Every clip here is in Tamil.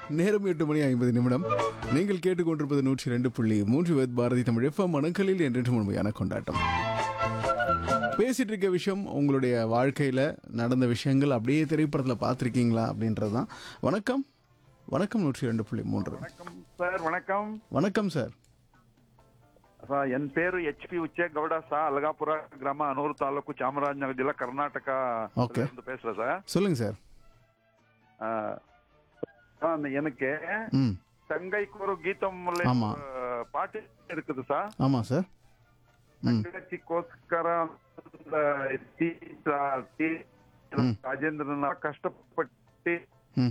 நேரம் எட்டு மணி ஐம்பது நிமிடம் நீங்கள் கேட்டுக்கொண்டிருப்பது நூற்றி ரெண்டு புள்ளி மூன்று வேத் பாரதி தமிழ் எஃப்எம் மணக்களில் என்றென்று முழுமையான கொண்டாட்டம் பேசிட்டு இருக்க விஷயம் உங்களுடைய வாழ்க்கையில் நடந்த விஷயங்கள் அப்படியே திரைப்படத்தில் பார்த்துருக்கீங்களா அப்படின்றது தான் வணக்கம் வணக்கம் நூற்றி ரெண்டு புள்ளி மூன்று வணக்கம் சார் வணக்கம் வணக்கம் சார் ಸರ್ ಎನ್ ಪೇರು ಎಚ್ ಪಿ ಉಚ್ಚೇಗೌಡ ಸಾ ಅಲಗಾಪುರ ಗ್ರಾಮ ಅನೂರು ತಾಲೂಕು ಚಾಮರಾಜನಗರ ಜಿಲ್ಲಾ ಕರ್ನಾಟಕ Okay. இருந்து பேசுறேன் சார் சொல்லுங்க சார் ஆ, ஆ, எனக்கு ம் தங்கைக்கு ஒரு கீதம் உள்ள ஆமா. ஒரு பாட்டு இருக்குது சார் ஆமாம் சார் ம் தங்கச்சிக்கோಸ್ಕರ அந்த டி- டி- ರಾಜೇಂದ್ರನ ಕಷ್ಟಪಟ್ಟು ம்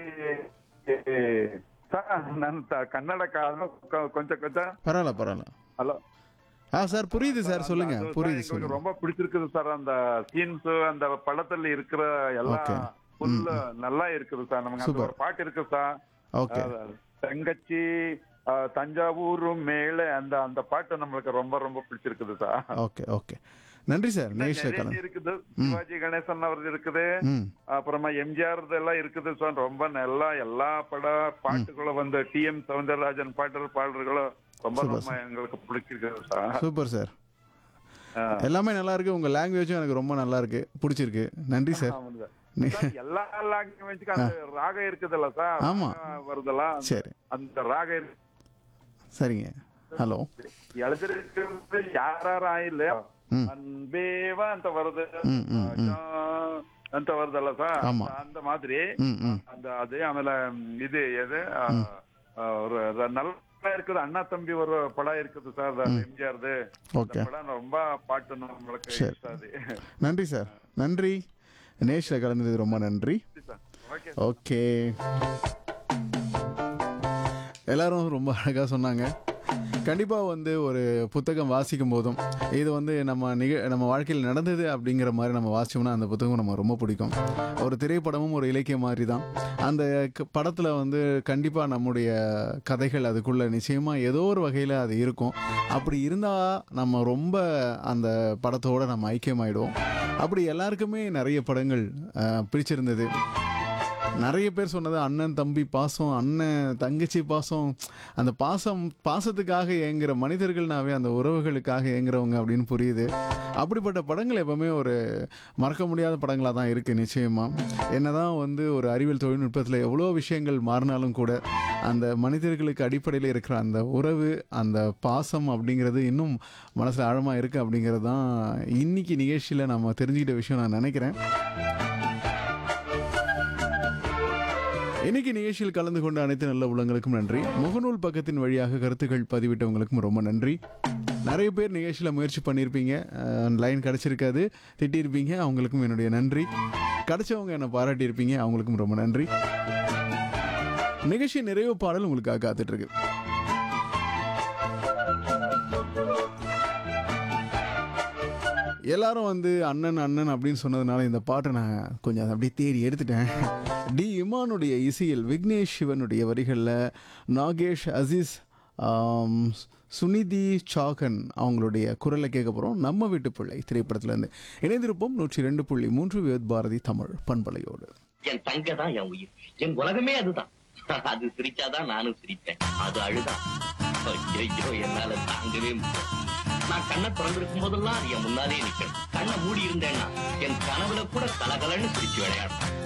சார் நான் த- கன்னட காரணம் கொ- கொஞ்சம் கொஞ்சம் பரவாயில்ல பரவாயில்ல ஹலோ ஆ சார் புரியுது சார் சொல்லுங்க அது புரியுது எங்களுக்கு சொல்லுங்க ரொம்ப பிடிச்சிருக்குது சார் அந்த சீன்ஸ் அந்த படத்துல இருக்கிற எல்லாம் Okay. full நல்லா இருக்குது சார் நமக்கு அந்த Super. ஒரு பாட்டு இருக்கு சார் ஓகே அஹ், தங்கச்சி அஹ், தஞ்சாவூர் மேல அந்த அந்த பாட்டு நம்மளுக்கு ரொம்ப ரொம்ப பிடிச்சிருக்குது சார் ஓகே ஓகே நன்றி சார் நேஷ் நிறைய கலன் இருக்குது சிவாஜி கணேசன் அவரது இருக்குது ம் அப்புறமா எம்ஜிஆர் எல்லாம் இருக்குது சார் ரொம்ப நல்லா எல்லா பட பாட்டுகளும் வந்து டி எம் சவுந்தரராஜன் பாட்டு பாடல்களும் ரொம்ப Super, ரொம்ப எங்களுக்கு பிடிச்சிருக்குது சார் சூப்பர் சார் அஹ், எல்லாமே நல்லா இருக்கு உங்க லாங்குவேஜும் எனக்கு ரொம்ப நல்லா இருக்கு பிடிச்சிருக்கு நன்றி சார் ஆமாங்க சார். நீ- சார், எல்லா லாங்குவேஜ்க்கும் அந்த ராகம் இருக்குதுல்ல சார் ஆமா. ராகம் வருதுல்ல அந்த- சரி அந்த ராகம் இருக்கு. சரிங்க ஹலோ எழுதிருக்கிறது யாராರ இல்ல ம். அன்பேவா ಅಂತ வருது ம், ம், ம். ಆ, ಅಂತ வருದಲ್ಲ சார் ஆமா. அந்த மாதிரி ம் ம் அந்த அது ಆಮೇಲೆ இது எது ஆ, ஆ, ஒரு ர- நல்லா இருக்குது அண்ணா தம்பி ஒரு படம் இருக்குது சார் எம்ஜிஆர்து ஓகே அந்த படம் ரொம்ப பாட்டு நம்மளுக்கு சரி. இஷ்டம் அது நன்றி சார் நன்றி நேஷில் கலந்தது ரொம்ப நன்றி சார் ஓகே ஓகே எல்லாரும் ரொம்ப அழகாக சொன்னாங்க கண்டிப்பாக வந்து ஒரு புத்தகம் வாசிக்கும் போதும் இது வந்து நம்ம நிக நம்ம வாழ்க்கையில் நடந்தது அப்படிங்கிற மாதிரி நம்ம வாசிச்சோம்னா அந்த புத்தகம் நம்ம ரொம்ப பிடிக்கும் ஒரு திரைப்படமும் ஒரு இலக்கியம் மாதிரி தான் அந்த படத்தில் வந்து கண்டிப்பாக நம்முடைய கதைகள் அதுக்குள்ளே நிச்சயமாக ஏதோ ஒரு வகையில் அது இருக்கும் அப்படி இருந்தால் நம்ம ரொம்ப அந்த படத்தோட நம்ம ஐக்கியமாயிடுவோம் அப்படி எல்லாருக்குமே நிறைய படங்கள் அஹ், பிடிச்சிருந்தது நிறைய பேர் சொன்னது அண்ணன் தம்பி பாசம் அண்ணன் தங்கச்சி பாசம் அந்த பாசம் பாசத்துக்காக ஏங்குற மனிதர்கள்னாவே அந்த உறவுகளுக்காக ஏங்குறவங்க அப்படின்னு புரியுது அப்படிப்பட்ட படங்கள் எப்பவுமே ஒரு மறக்க முடியாத படங்களாக தான் இருக்குது நிச்சயமாக என்னதான் வந்து ஒரு அறிவியல் தொழில்நுட்பத்தில் எவ்வளோ விஷயங்கள் மாறினாலும் கூட அந்த மனிதர்களுக்கு அடிப்படையில் இருக்கிற அந்த உறவு அந்த பாசம் அப்படிங்கிறது இன்னும் மனசில் ஆழமாக இருக்குது அப்படிங்கிறது தான் இன்னைக்கு நிகழ்ச்சியில் நம்ம தெரிஞ்சுக்கிட்ட விஷயம் நான் நினைக்கிறேன் இன்னைக்கு நிகழ்ச்சியில் கலந்து கொண்ட அனைத்து நல்ல உள்ளங்களுக்கும் நன்றி முகநூல் பக்கத்தின் வழியாக கருத்துக்கள் பதிவிட்டவங்களுக்கும் ரொம்ப நன்றி நிறைய பேர் நிகழ்ச்சியில் முயற்சி பண்ணியிருப்பீங்க லைன் கிடச்சிருக்காது திட்டியிருப்பீங்க அவங்களுக்கும் என்னுடைய நன்றி கிடைச்சவங்க என்னை பாராட்டியிருப்பீங்க அவங்களுக்கும் ரொம்ப நன்றி நிகழ்ச்சி நிறைவு பாடல் உங்களுக்காக காத்துட்டு இருக்கு எல்லாரும் வந்து அண்ணன் அண்ணன் அப்படின்னு சொன்னதுனால இந்த பாட்டை நான் கொஞ்சம் அதை அப்படியே தேடி எடுத்துட்டேன் டி இமானுடைய இசையில் விக்னேஷ் சிவனுடைய வரிகளில் நாகேஷ் அசீஸ் ஆம், சுனிதி சாகன் அவங்களுடைய குரலை கேட்க போகிறோம் நம்ம வீட்டு பிள்ளை திரைப்படத்திலேருந்து இணைந்திருப்போம் நூற்றி ரெண்டு புள்ளி மூன்று விவேத் பாரதி தமிழ் பண்பலையோடு என் தங்க தான் என் உயிர் என் உலகமே அதுதான் அது சிரிச்சாதான் நானும் சிரிப்பேன் அது அழுதான் ஐயோ என்னால தாங்கவே முடியல நான் கண்ணை திறந்திருக்கும் போதெல்லாம் அது என் முன்னாலே நிக்கணும் கண்ணை மூடி இருந்தேன்னா என் கனவுல கூட கலகலன்னு சிரிச்சு விளையாடும்